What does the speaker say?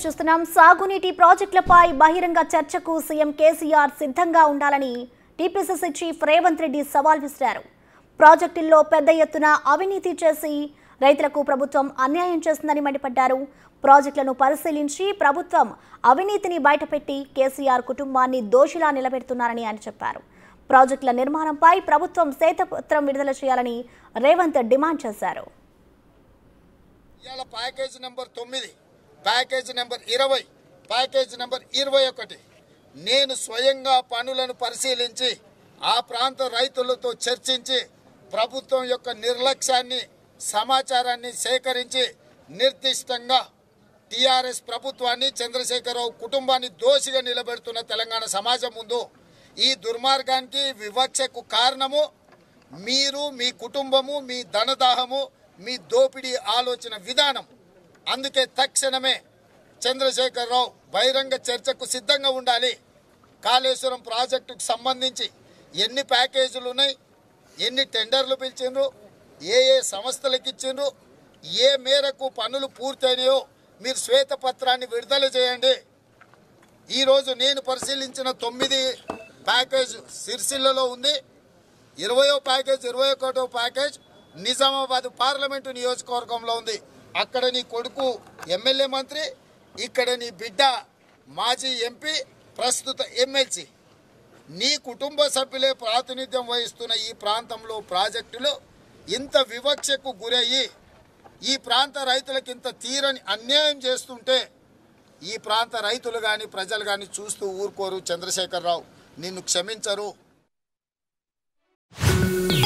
news చూస్తున్నాం సాగునీటి ప్రాజెక్టులపై బహిరంగ చర్చకు సీఎం కేసీఆర్ సిద్ధంగా ఉండాలని టీపీసీసీ చీఫ్ రేవంత్ రెడ్డి సవాల్ విసిరారు ప్రాజెక్టుల్లో పెద్ద ఎత్తున అవినీతి చేసి రైతులకు ప్రభుత్వం అన్యాయం చేస్తుందని మండిపడ్డారు ప్రాజెక్టులను పరిశీలించి ప్రభుత్వం అవినీతిని బయటపెట్టి కేసీఆర్ కుటుంబాన్ని దోషిలా నిలబెడుతున్నారని ఆయన చెప్పారు ప్రాజెక్టుల నిర్మాణంపై ప్రభుత్వం శ్వేతపత్రం విడుదల చేయాలని రేవంత్ డిమాండ్ చేశారు ఇవాళ ప్యాకేజ్ నెంబర్ తొమ్మిది ప్యాకేజ్ నెంబర్ ఇరవై ప్యాకేజ్ నెంబర్ ఇరవై ఒకటి నేను స్వయంగా పనులను పరిశీలించి ఆ ప్రాంత రైతులతో చర్చించి ప్రభుత్వం యొక్క నిర్లక్ష్యాన్ని సమాచారాన్ని సేకరించి నిర్దిష్టంగా టీఆర్ఎస్ ప్రభుత్వాన్ని చంద్రశేఖరరావు కుటుంబాన్ని దోషిగా నిలబెడుతున్న తెలంగాణ సమాజం ముందు ఈ దుర్మార్గానికి వివక్షకు కారణము మీరు మీ కుటుంబము మీ ధనదాహము మీ దోపిడీ ఆలోచన విధానం అందుకే తక్షణమే చంద్రశేఖరరావు బహిరంగ చర్చకు సిద్ధంగా ఉండాలి కాళేశ్వరం ప్రాజెక్టుకు సంబంధించి ఎన్ని ప్యాకేజీలు ఉన్నాయి ఎన్ని టెండర్లు పిలిచిండ్రు ఏ ఏ సంస్థలకు ఇచ్చిండ్రు ఏ మేరకు పనులు పూర్తయినాయో మీరు శ్వేతపత్రాన్ని విడుదల చేయండి ఈరోజు నేను పరిశీలించిన తొమ్మిది ప్యాకేజ్ సిరిసిల్లలో ఉంది ఇరవయో ప్యాకేజ్ ఇరవై ఒకటో ప్యాకేజ్ నిజామాబాద్ పార్లమెంటు నియోజకవర్గంలో ఉంది అక్కడ నీ కొడుకు ఎమ్మెల్యే మంత్రి ఇక్కడ నీ బిడ్డ మాజీ ఎంపీ ప్రస్తుత ఎమ్మెల్సీ నీ కుటుంబ సభ్యులే ప్రాతినిధ్యం వహిస్తున్న ఈ ప్రాంతంలో ప్రాజెక్టులు ఇంత వివక్షకు గురయ్యి ఈ ప్రాంత రైతులకు ఇంత తీరని అన్యాయం చేస్తుంటే ఈ ప్రాంత రైతులు కానీ ప్రజలు కానీ చూస్తూ ఊరుకోరు చంద్రశేఖరరావు నిన్ను క్షమించరు